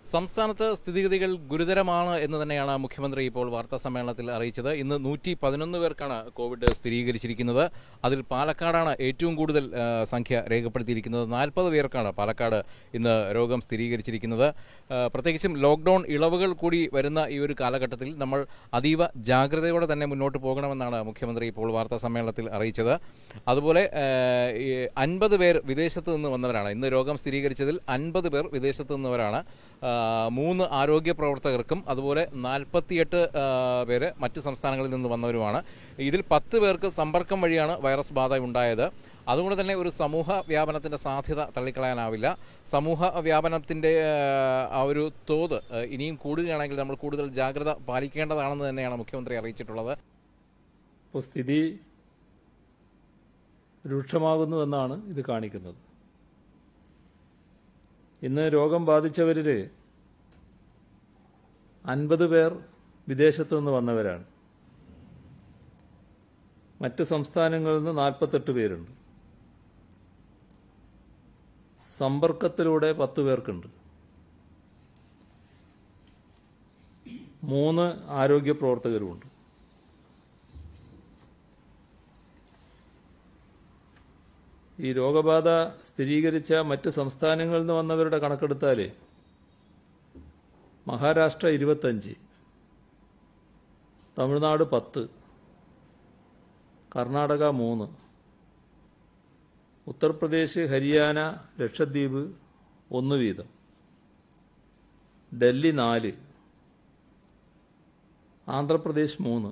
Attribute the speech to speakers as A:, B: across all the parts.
A: സംസ്ഥാനത്ത് സ്ഥിതിഗതികൾ ഗുരുതരമാണ് എന്ന് തന്നെയാണ് മുഖ്യമന്ത്രി ഇപ്പോൾ വാർത്താ സമ്മേളനത്തിൽ അറിയിച്ചത് ഇന്ന് നൂറ്റി പതിനൊന്ന് പേർക്കാണ് കോവിഡ് സ്ഥിരീകരിച്ചിരിക്കുന്നത് അതിൽ പാലക്കാടാണ് ഏറ്റവും കൂടുതൽ ആ, സംഖ്യ രേഖപ്പെടുത്തിയിരിക്കുന്നത് നാൽപ്പത് പേർക്കാണ് പാലക്കാട് ഇന്ന് രോഗം സ്ഥിരീകരിച്ചിരിക്കുന്നത് ആ, പ്രത്യേകിച്ചും ലോക്ക്ഡൌൺ ഇളവുകൾ കൂടി വരുന്ന ഈ ഒരു കാലഘട്ടത്തിൽ നമ്മൾ അതീവ ജാഗ്രതയോടെ തന്നെ മുന്നോട്ട് പോകണമെന്നാണ് മുഖ്യമന്ത്രി ഇപ്പോൾ വാർത്താ സമ്മേളനത്തിൽ അറിയിച്ചത് അതുപോലെ അൻപത് പേർ വിദേശത്ത് നിന്ന് വന്നവരാണ് ഇന്ന് രോഗം സ്ഥിരീകരിച്ചതിൽ അൻപത് പേർ വിദേശത്ത് നിന്നവരാണ് ആ, മൂന്ന് ആരോഗ്യ പ്രവർത്തകർക്കും അതുപോലെ നാൽപ്പത്തിയെട്ട് പേര് മറ്റ് സംസ്ഥാനങ്ങളിൽ നിന്ന് വന്നവരുമാണ് ഇതിൽ പത്ത് പേർക്ക് സമ്പർക്കം വഴിയാണ് വൈറസ് ബാധ ഉണ്ടായത് അതുകൊണ്ട് തന്നെ ഒരു സമൂഹ വ്യാപനത്തിൻ്റെ സാധ്യത തള്ളിക്കളയാനാവില്ല സമൂഹ വ്യാപനത്തിൻ്റെ ആ ഒരു തോത് ആ, ഇനിയും കൂടുകയാണെങ്കിൽ നമ്മൾ കൂടുതൽ ജാഗ്രത പാലിക്കേണ്ടതാണെന്ന് തന്നെയാണ് മുഖ്യമന്ത്രി അറിയിച്ചിട്ടുള്ളത്
B: ഇപ്പോൾ സ്ഥിതി രൂക്ഷമാകുന്നുവെന്നാണ് ഇത് കാണിക്കുന്നത് ഇന്ന് രോഗം ബാധിച്ചവരിൽ അൻപത് പേർ വിദേശത്തു നിന്ന് വന്നവരാണ് മറ്റ് സംസ്ഥാനങ്ങളിൽ നിന്ന് നാൽപ്പത്തെട്ട് പേരുണ്ട് സമ്പർക്കത്തിലൂടെ പത്ത് പേർക്കുണ്ട് മൂന്ന് ആരോഗ്യ പ്രവർത്തകരുമുണ്ട് ഈ രോഗബാധ സ്ഥിരീകരിച്ച മറ്റ് സംസ്ഥാനങ്ങളിൽ നിന്ന് വന്നവരുടെ കണക്കെടുത്താൽ മഹാരാഷ്ട്ര ഇരുപത്തഞ്ച് തമിഴ്നാട് പത്ത് കർണാടക മൂന്ന് ഉത്തർപ്രദേശ് ഹരിയാന ലക്ഷദ്വീപ് ഒന്ന് വീതം ഡൽഹി നാല് ആന്ധ്രാപ്രദേശ് മൂന്ന്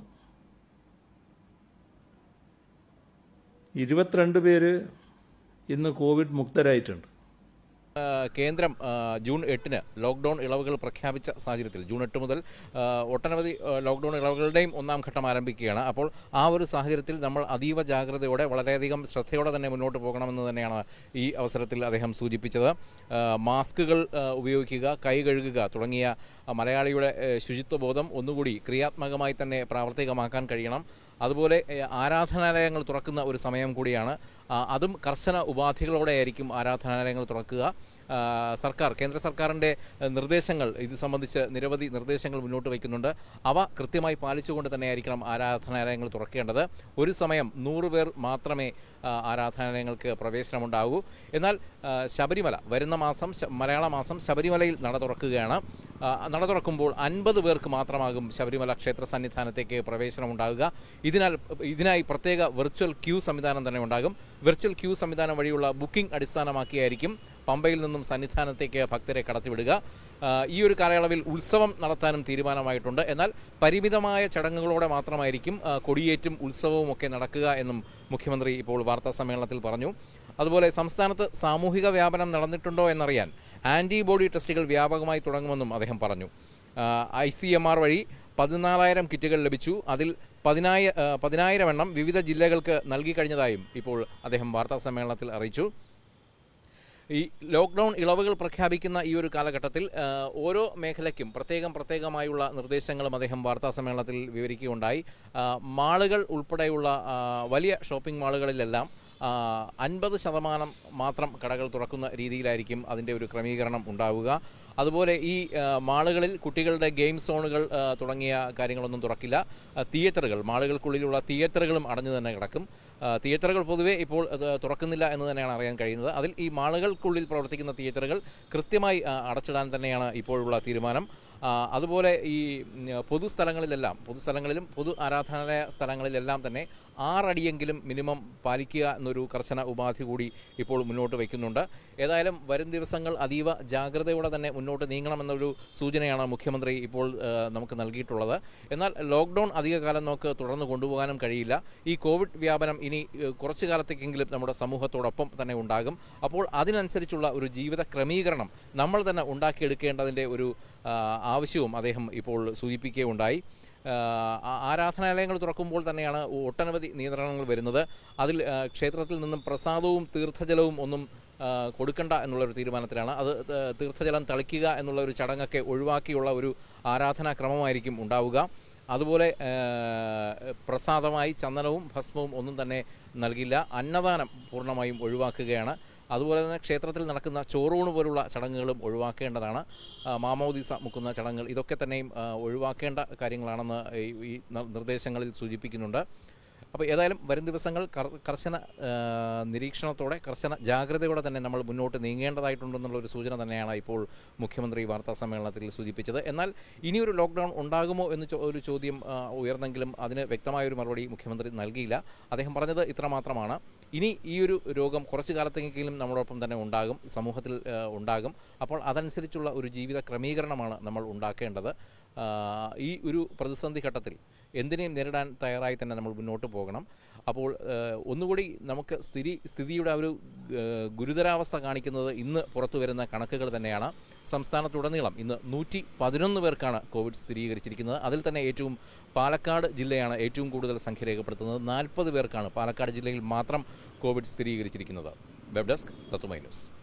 B: ഇരുപത്തിരണ്ട് പേര് ഇന്ന് കോവിഡ് മുക്തരായിട്ടുണ്ട്
A: ആ, കേന്ദ്രം ആ, ജൂൺ എട്ടിന് ലോക്ക്ഡൌൺ ഇളവുകൾ പ്രഖ്യാപിച്ച സാഹചര്യത്തിൽ ജൂൺ എട്ട് മുതൽ ആ, ഒട്ടനവധി ആ, ലോക്ക്ഡൌൺ ഇളവുകളുടെയും ഒന്നാം ഘട്ടം ആരംഭിക്കുകയാണ് അപ്പോൾ ആ ഒരു സാഹചര്യത്തിൽ നമ്മൾ അതീവ ജാഗ്രതയോടെ വളരെയധികം ശ്രദ്ധയോടെ തന്നെ മുന്നോട്ട് പോകണമെന്ന് തന്നെയാണ് ഈ അവസരത്തിൽ അദ്ദേഹം സൂചിപ്പിച്ചത് ആ, മാസ്കുകൾ ആ, ഉപയോഗിക്കുക കൈ കഴുകുക തുടങ്ങിയ ആ, മലയാളിയുടെ ആ, ശുചിത്വബോധം ഒന്നുകൂടി ക്രിയാത്മകമായി തന്നെ പ്രാവർത്തികമാക്കാൻ കഴിയണം അതുപോലെ ഏഹ്, ആരാധനാലയങ്ങൾ തുറക്കുന്ന ഒരു സമയം കൂടിയാണ് ആ, അതും കർശന ഉപാധികളോടെ ആയിരിക്കും ആരാധനാലയങ്ങൾ തുറക്കുക ആ, സർക്കാർ കേന്ദ്ര സർക്കാരിൻ്റെ ഏഹ്, നിർദ്ദേശങ്ങൾ ഇത് സംബന്ധിച്ച് നിരവധി നിർദ്ദേശങ്ങൾ മുന്നോട്ട് വയ്ക്കുന്നുണ്ട് അവ കൃത്യമായി പാലിച്ചുകൊണ്ട് തന്നെയായിരിക്കണം ആരാധനാലയങ്ങൾ തുറക്കേണ്ടത് ഒരു സമയം നൂറ് പേർ മാത്രമേ ആ, ആരാധനാലയങ്ങൾക്ക് പ്രവേശനമുണ്ടാകൂ എന്നാൽ ആ, ശബരിമല വരുന്ന മാസം ശ- മലയാള മാസം ശബരിമലയിൽ നട തുറക്കുകയാണ് ആ, നട തുറക്കുമ്പോൾ അൻപത് പേർക്ക് മാത്രമാകും ശബരിമല ക്ഷേത്ര സന്നിധാനത്തേക്ക് പ്രവേശനം ഉണ്ടാകുക ഇതിനാൽ ഇതിനായി പ്രത്യേക വെർച്വൽ ക്യൂ സംവിധാനം തന്നെ ഉണ്ടാകും വെർച്വൽ ക്യൂ സംവിധാനം വഴിയുള്ള ബുക്കിംഗ് അടിസ്ഥാനമാക്കിയായിരിക്കും പമ്പയിൽ നിന്നും സന്നിധാനത്തേക്ക് ഭക്തരെ കടത്തിവിടുക ആ, ഈ ഒരു കാലയളവിൽ ഉത്സവം നടത്താനും തീരുമാനമായിട്ടുണ്ട് എന്നാൽ പരിമിതമായ ചടങ്ങുകളോടെ മാത്രമായിരിക്കും ആ, കൊടിയേറ്റും ഉത്സവവും ഒക്കെ നടക്കുക എന്നും മുഖ്യമന്ത്രി ഇപ്പോൾ വാർത്താ സമ്മേളനത്തിൽ പറഞ്ഞു അതുപോലെ സംസ്ഥാനത്ത് സാമൂഹിക വ്യാപനം നടന്നിട്ടുണ്ടോ എന്നറിയാൻ ആന്റിബോഡി ടെസ്റ്റുകൾ വ്യാപകമായി തുടങ്ങുമെന്നും അദ്ദേഹം പറഞ്ഞു ഐ സി എം ആർ വഴി പതിനാലായിരം കിറ്റുകൾ ലഭിച്ചു അതിൽ പതിനായ ആ, പതിനായിരം എണ്ണം വിവിധ ജില്ലകൾക്ക് നൽകി കഴിഞ്ഞതായും ഇപ്പോൾ അദ്ദേഹം വാർത്താ സമ്മേളനത്തിൽ അറിയിച്ചു ഈ ലോക്ക്ഡൗൺ ഇളവുകൾ പ്രഖ്യാപിക്കുന്ന ഈ ഒരു കാലഘട്ടത്തിൽ ആ, ഓരോ മേഖലയ്ക്കും പ്രത്യേകം പ്രത്യേകമായുള്ള നിർദ്ദേശങ്ങളും അദ്ദേഹം വാർത്താ സമ്മേളനത്തിൽ വിവരിക്കുകയുണ്ടായി ആ, മാളുകൾ ഉൾപ്പെടെയുള്ള ആ, വലിയ ഷോപ്പിംഗ് മാളുകളിലെല്ലാം അൻപത് ശതമാനം മാത്രം കടകൾ തുറക്കുന്ന രീതിയിലായിരിക്കും അതിൻ്റെ ഒരു ക്രമീകരണം ഉണ്ടാവുക അതുപോലെ ഈ ആ, മാളുകളിൽ കുട്ടികളുടെ ഗെയിം സോണുകൾ ആ, തുടങ്ങിയ കാര്യങ്ങളൊന്നും തുറക്കില്ല ആ, തിയേറ്ററുകൾ മാളുകൾക്കുള്ളിലുള്ള തിയേറ്ററുകളും അടഞ്ഞു തന്നെ കിടക്കും ആ, തിയേറ്ററുകൾ പൊതുവേ ഇപ്പോൾ അത് തുറക്കുന്നില്ല എന്ന് തന്നെയാണ് അറിയാൻ കഴിയുന്നത് അതിൽ ഈ മാളുകൾക്കുള്ളിൽ പ്രവർത്തിക്കുന്ന തിയേറ്ററുകൾ കൃത്യമായി ആ, അടച്ചിടാൻ തന്നെയാണ് ഇപ്പോഴുള്ള തീരുമാനം ആ, അതുപോലെ ഈ ഉം, പൊതുസ്ഥലങ്ങളിലെല്ലാം പൊതുസ്ഥലങ്ങളിലും പൊതു ആരാധനാലയ സ്ഥലങ്ങളിലെല്ലാം തന്നെ ആറടിയെങ്കിലും മിനിമം പാലിക്കുക എന്നൊരു കർശന ഉപാധി കൂടി ഇപ്പോൾ മുന്നോട്ട് വയ്ക്കുന്നുണ്ട് ഏതായാലും വരും ദിവസങ്ങൾ അതീവ ജാഗ്രതയോടെ തന്നെ മുന്നോട്ട് നീങ്ങണമെന്നൊരു സൂചനയാണ് മുഖ്യമന്ത്രി ഇപ്പോൾ ആ, നമുക്ക് നൽകിയിട്ടുള്ളത് എന്നാൽ ലോക്ക്ഡൗൺ അധികകാലം നമുക്ക് തുടർന്ന് കൊണ്ടുപോകാനും കഴിയില്ല ഈ കോവിഡ് വ്യാപനം ഇനി ഏഹ്, കുറച്ചു കാലത്തേക്കെങ്കിലും നമ്മുടെ സമൂഹത്തോടൊപ്പം തന്നെ ഉണ്ടാകും അപ്പോൾ അതിനനുസരിച്ചുള്ള ഒരു ജീവിത ക്രമീകരണം നമ്മൾ തന്നെ ഉണ്ടാക്കിയെടുക്കേണ്ടതിൻ്റെ ഒരു ആ, ആവശ്യവും അദ്ദേഹം ഇപ്പോൾ സൂചിപ്പിക്കുകയുണ്ടായി ആ, ആ- ആരാധനാലയങ്ങൾ തുറക്കുമ്പോൾ തന്നെയാണ് ഒട്ടനവധി നിയന്ത്രണങ്ങൾ വരുന്നത് അതിൽ ആ, ക്ഷേത്രത്തിൽ നിന്നും പ്രസാദവും തീർത്ഥജലവും ഒന്നും ആ, കൊടുക്കണ്ട എന്നുള്ളൊരു തീരുമാനത്തിലാണ് അത് ത- തീർത്ഥജലം തളിക്കുക എന്നുള്ള ഒരു ചടങ്ങൊക്കെ ഒഴിവാക്കിയുള്ള ഒരു ആരാധനാ ക്രമമായിരിക്കും ഉണ്ടാവുക അതുപോലെ ആ, പ്രസാദമായി ചന്ദനവും ഭസ്മവും ഒന്നും തന്നെ നൽകില്ല അന്നദാനം പൂർണ്ണമായും ഒഴിവാക്കുകയാണ് അതുപോലെ തന്നെ ക്ഷേത്രത്തിൽ നടക്കുന്ന ചോറൂണ് പോലുള്ള ചടങ്ങുകളും ഒഴിവാക്കേണ്ടതാണ് ആ, മാമോദീസ മുക്കുന്ന ചടങ്ങുകൾ ഇതൊക്കെ തന്നെയും ആ, ഒഴിവാക്കേണ്ട കാര്യങ്ങളാണെന്ന് ഈ- ഈ ന- നിർദ്ദേശങ്ങളിൽ സൂചിപ്പിക്കുന്നുണ്ട് അപ്പോൾ ഏതായാലും വരും ദിവസങ്ങൾ കർ- കർശന ആ, നിരീക്ഷണത്തോടെ കർശന ജാഗ്രതയോടെ തന്നെ നമ്മൾ മുന്നോട്ട് നീങ്ങേണ്ടതായിട്ടുണ്ടെന്നുള്ള ഒരു സൂചന തന്നെയാണ് ഇപ്പോൾ മുഖ്യമന്ത്രി വാർത്താ സമ്മേളനത്തിൽ സൂചിപ്പിച്ചത് എന്നാൽ ഇനിയൊരു ലോക്ക്ഡൗൺ ഉണ്ടാകുമോ എന്ന് ചോ- ഒരു ചോദ്യം ആ, ഉയർന്നെങ്കിലും അതിന് വ്യക്തമായൊരു മറുപടി മുഖ്യമന്ത്രി നൽകിയില്ല അദ്ദേഹം പറഞ്ഞത് ഇത്രമാത്രമാണ് ഇനി ഈ ഒരു രോഗം കുറച്ചു കാലത്തെങ്കിലും നമ്മളോടൊപ്പം തന്നെ ഉണ്ടാകും സമൂഹത്തിൽ ആ, ഉണ്ടാകും അപ്പോൾ അതനുസരിച്ചുള്ള ഒരു ജീവിത ക്രമീകരണമാണ് നമ്മൾ ഉണ്ടാക്കേണ്ടത് ആ, ഈ ഒരു പ്രതിസന്ധി ഘട്ടത്തിൽ എന്തിനേയും നേരിടാൻ തയ്യാറായി തന്നെ നമ്മൾ മുന്നോട്ട് പോകണം അപ്പോൾ ആ, ഒന്നുകൂടി നമുക്ക് സ്ഥിതി സ്ഥിതിയുടെ ആ ഒരു ആ, ഗുരുതരാവസ്ഥ കാണിക്കുന്നത് ഇന്ന് പുറത്തു വരുന്ന കണക്കുകൾ തന്നെയാണ് സംസ്ഥാനത്തുടനീളം ഇന്ന് നൂറ്റി പതിനൊന്ന് പേർക്കാണ് കോവിഡ് സ്ഥിരീകരിച്ചിരിക്കുന്നത് അതിൽ തന്നെ ഏറ്റവും പാലക്കാട് ജില്ലയാണ് ഏറ്റവും കൂടുതൽ സംഖ്യ രേഖപ്പെടുത്തുന്നത് നാൽപ്പത് പേർക്കാണ് പാലക്കാട് ജില്ലയിൽ മാത്രം കോവിഡ് സ്ഥിരീകരിച്ചിരിക്കുന്നത് വെബ് ഡെസ്ക് തത്തുമൈ ന്യൂസ്